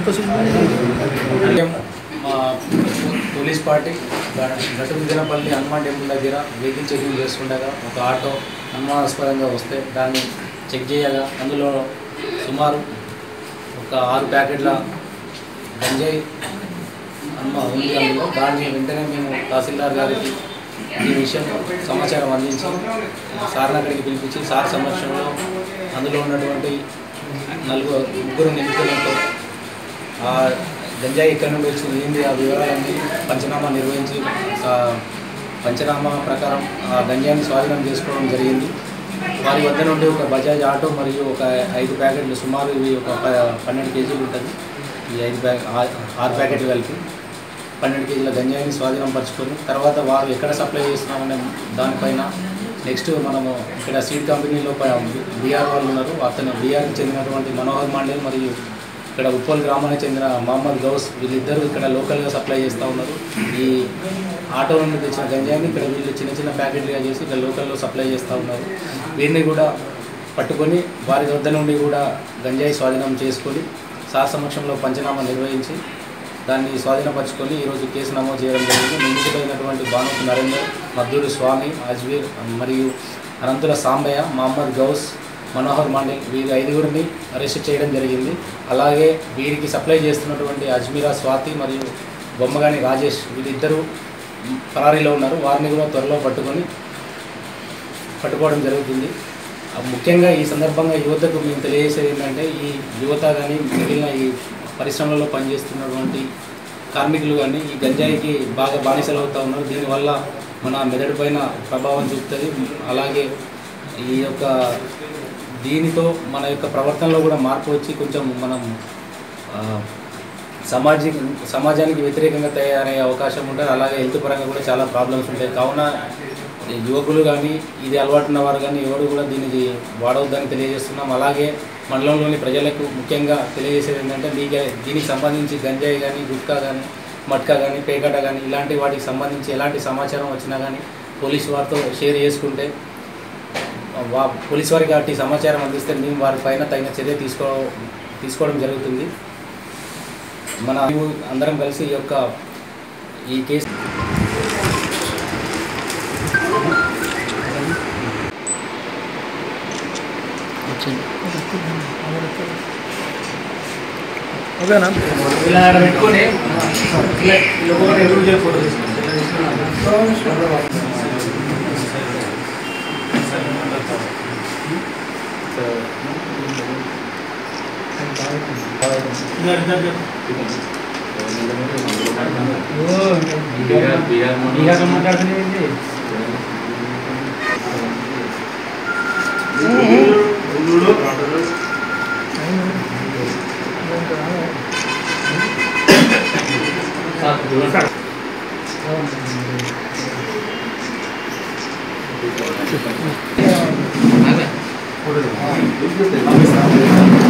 ఉదయం మా police party Gattudinapalli Hanuman temple దగ్గర వెహికల్ చెకింగ్ చేసుకుండగా ఒక ఆటో అనుమానాస్పదంగా వస్తే దాన్ని చెక్ చేయగా అందులో సుమారు ఒక ఆరు ప్యాకెట్ల గంజాయి అమ్మ ఉంది అందులో దాన్ని వెంటనే మేము తహసీల్దార్ గారికి ఈ విషయం సమాచారం అందించి సార్ని అక్కడికి పిలిపించి సార్ సమక్షంలో అందులో ఉన్నటువంటి నలుగురు ముగ్గురు నిందితులతో ఆ గంజాయి ఎక్కడి నుండి వచ్చింది ఏంది ఆ వివరాలన్నీ పంచనామా నిర్వహించి ఆ పంచనామా ప్రకారం ఆ గంజాయిని స్వాధీనం చేసుకోవడం జరిగింది వారి వద్ద నుండి ఒక బజాజ్ ఆటో మరియు ఒక ఐదు ప్యాకెట్లు సుమారు ఇవి ఒక ప- పన్నెండు కేజీలు ఉంటుంది ఈ ఐదు ప్యాక్ ఆ- ఆరు ప్యాకెట్లు కలిపి పన్నెండు కేజీల గంజాయిని స్వాధీనం పరుచుకొని తర్వాత వారు ఎక్కడ సప్లై చేస్తున్నామనే దానిపైన నెక్స్ట్ మనము ఇక్కడ సీడ్ కంపెనీలో బీఆర్ వాళ్ళు ఉన్నారు అతను బీఆర్కి చెందినటువంటి మనోహర్ మాండే మరియు ఇక్కడ ఉప్పల్ గ్రామానికి చెందిన మహమ్మద్ గౌస్ వీళ్ళిద్దరూ ఇక్కడ లోకల్గా సప్లై చేస్తూ ఉన్నారు ఈ ఆటో నుండి తెచ్చిన గంజాయిని ఇక్కడ వీళ్ళు చిన్న చిన్న ప్యాకెట్లుగా చేసి ఇక్కడ లోకల్లో సప్లై చేస్తూ ఉన్నారు వీరిని కూడా పట్టుకొని వారి వద్ద నుండి కూడా గంజాయి స్వాధీనం చేసుకొని సార్ సమక్షంలో పంచనామా నిర్వహించి దాన్ని స్వాధీనపరచుకొని ఈరోజు కేసు నమోదు చేయడం జరిగింది నిందితులైనటువంటి భానుకు నరేందర్ మద్దూరు స్వామి అజ్వీర్ మరియు అనంతుల సాంబయ్య మహమ్మద్ గౌస్ మనోహర్ మాండే వీరి ఐదుగురిని అరెస్ట్ చేయడం జరిగింది అలాగే వీరికి సప్లై చేస్తున్నటువంటి అజ్మీరా స్వాతి మరియు బొమ్మగాని రాజేష్ వీరిద్దరూ ఫరారీలో ఉన్నారు వారిని కూడా త్వరలో పట్టుకొని పట్టుకోవడం జరుగుతుంది ఆ ముఖ్యంగా ఈ సందర్భంగా యువతకు మేము తెలియజేసేది ఏంటంటే ఈ యువత కానీ మిగిలిన ఈ పరిశ్రమలలో పనిచేస్తున్నటువంటి కార్మికులు కానీ ఈ గంజాయికి బాగా బానిసలు అవుతూ ఉన్నారు దీనివల్ల మన మెదడు పైన ప్రభావం చూపుతుంది అలాగే ఈ యొక్క దీనితో మన యొక్క ప్రవర్తనలో కూడా మార్పు వచ్చి కొంచెం మనం ఆ, సమాజి సమాజానికి వ్యతిరేకంగా తయారయ్యే అవకాశం ఉంటుంది అలాగే హెల్త్ పరంగా కూడా చాలా ప్రాబ్లమ్స్ ఉంటాయి కావున ఈ యువకులు కానీ ఇది అలవాటున్న వారు కానీ ఎవరు కూడా దీనికి వాడవద్దని తెలియజేస్తున్నాం అలాగే మండలంలోని ప్రజలకు ముఖ్యంగా తెలియజేసేది ఏంటంటే మీకు దీనికి సంబంధించి గంజాయి కానీ గుట్కా కానీ మట్కా కానీ పేకట కానీ ఇలాంటి వాటికి సంబంధించి ఎలాంటి సమాచారం వచ్చినా కానీ పోలీసు వారితో షేర్ చేసుకుంటే వా పోలీస్ వారికి అట్టి సమాచారం అందిస్తే మేము వారి పైన తగిన చర్య తీసుకో తీసుకోవడం జరుగుతుంది మన అందరం కలిసి ఈ యొక్క ఈ కేసు ఓకేనా ఇలా ఆడ పెట్టుకొని ఇలా లోపల ఎదురు చేయ ఫోటో బీహార్ మాట్లాడుతున్నాయి ఓకే